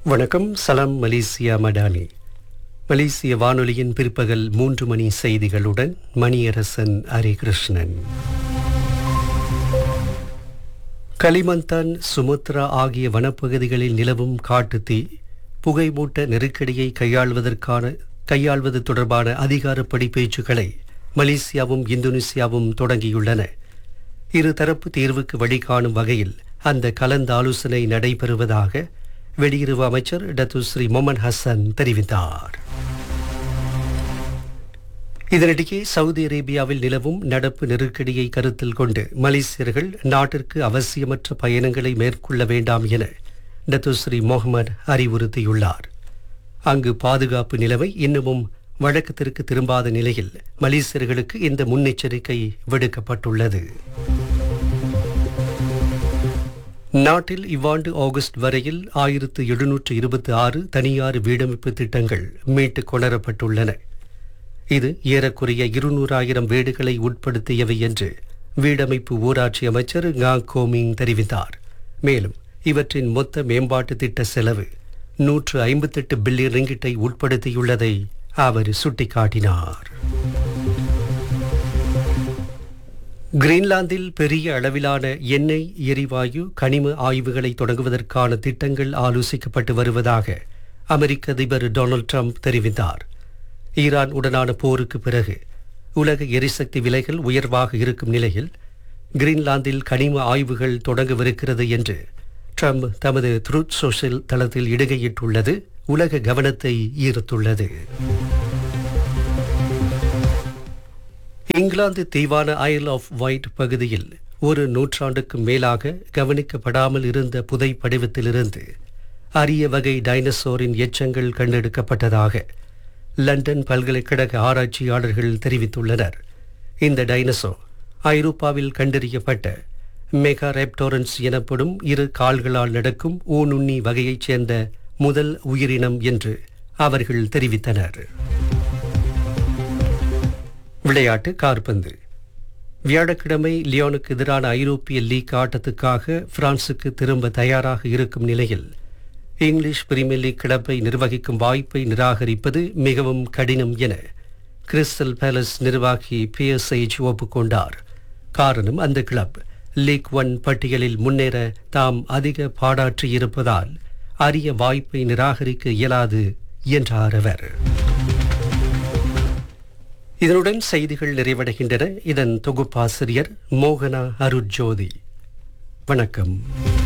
வணக்கம் சலாம் மலேசியா மடானி மலேசிய வானொலியின் பிற்பகல் மூன்று மணி செய்திகளுடன் மணியரசன் ஹரிகிருஷ்ணன் களிமந்தான் சுமுத்ரா ஆகிய வனப்பகுதிகளில் நிலவும் காட்டுத்தீ புகைமூட்ட நெருக்கடியை கையாள்வதற்கான கையாள்வது தொடர்பான அதிகாரப்படி பேச்சுக்களை மலேசியாவும் இந்தோனேசியாவும் தொடங்கியுள்ளன இருதரப்பு தீர்வுக்கு வழிகாணும் வகையில் அந்த கலந்தாலோசனை நடைபெறுவதாக வெளியுறவு அமைச்சர் டத்துஸ்ரீ மொமன் ஹசன் தெரிவித்தார் இதனிடையே சவுதி அரேபியாவில் நிலவும் நடப்பு நெருக்கடியை கருத்தில் கொண்டு மலேசியர்கள் நாட்டிற்கு அவசியமற்ற பயணங்களை மேற்கொள்ள வேண்டாம் என டத்துஸ்ரீ முகமது அறிவுறுத்தியுள்ளார் அங்கு பாதுகாப்பு நிலைமை இன்னமும் வழக்கத்திற்கு திரும்பாத நிலையில் மலேசியர்களுக்கு இந்த முன்னெச்சரிக்கை விடுக்கப்பட்டுள்ளது நாட்டில் இவ்வாண்டு ஆகஸ்ட் வரையில் ஆயிரத்து எழுநூற்று இருபத்தி ஆறு தனியார் வீடமைப்பு திட்டங்கள் மீட்டுக் கொணரப்பட்டுள்ளன இது ஏறக்குறைய இருநூறாயிரம் வீடுகளை உட்படுத்தியவை என்று வீடமைப்பு ஊராட்சி அமைச்சர் ngா கோமிங் தெரிவித்தார் மேலும் இவற்றின் மொத்த மேம்பாட்டு திட்ட செலவு நூற்று ஐம்பத்தெட்டு பில்லியன் ரிங்கிட்டை உட்படுத்தியுள்ளதை அவர் சுட்டிக்காட்டினார் கிரீன்லாந்தில் பெரிய அளவிலான எண்ணெய் எரிவாயு கனிம ஆய்வுகளை தொடங்குவதற்கான திட்டங்கள் ஆலோசிக்கப்பட்டு வருவதாக அமெரிக்க அதிபர் டொனால்ட் ட்ரம்ப் தெரிவித்தார் ஈரான் உடனான போருக்கு பிறகு உலக எரிசக்தி விலைகள் உயர்வாக இருக்கும் நிலையில் கிரீன்லாந்தில் கனிம ஆய்வுகள் தொடங்கவிருக்கிறது என்று ட்ரம்ப் தமது த்ரூத் சோஷியல் தளத்தில் இடுகையிட்டுள்ளது உலக கவனத்தை ஈர்த்துள்ளது இங்கிலாந்து தீவான ஐல் ஆஃப் ஒயிட் பகுதியில் ஒரு நூற்றாண்டுக்கு மேலாக கவனிக்கப்படாமல் இருந்த புதை படிவத்திலிருந்து அரிய வகை டைனசோரின் எச்சங்கள் கண்டெடுக்கப்பட்டதாக லண்டன் பல்கலைக்கழக ஆராய்ச்சியாளர்கள் தெரிவித்துள்ளனர் இந்த டைனசோ ஐரோப்பாவில் கண்டறியப்பட்ட மெகாரெப்டோரன்ஸ் எனப்படும் இரு கால்களால் நடக்கும் ஊனுண்ணி வகையைச் சேர்ந்த முதல் உயிரினம் என்று அவர்கள் தெரிவித்தனர் விளையாட்டு கார்பந்து வியாழக்கிழமை லியோனுக்கு எதிரான ஐரோப்பிய லீக் ஆட்டத்துக்காக பிரான்சுக்கு திரும்ப தயாராக இருக்கும் நிலையில் இங்கிலீஷ் பிரீமியர் லீக் கிளப்பை நிர்வகிக்கும் வாய்ப்பை நிராகரிப்பது மிகவும் கடினம் என கிறிஸ்டல் பேலஸ் நிர்வாகி பிஎஸ்ஐச் ஒப்புக்கொண்டார் காரணம் அந்த கிளப் லீக் ஒன் பட்டியலில் முன்னேற தாம் அதிக பாடாற்றியிருப்பதால் அரிய வாய்ப்பை நிராகரிக்க இயலாது என்றார் அவர் இதனுடன் செய்திகள் நிறைவடைகின்றன இதன் தொகுப்பாசிரியர் மோகனா அருட்ஜோதி வணக்கம்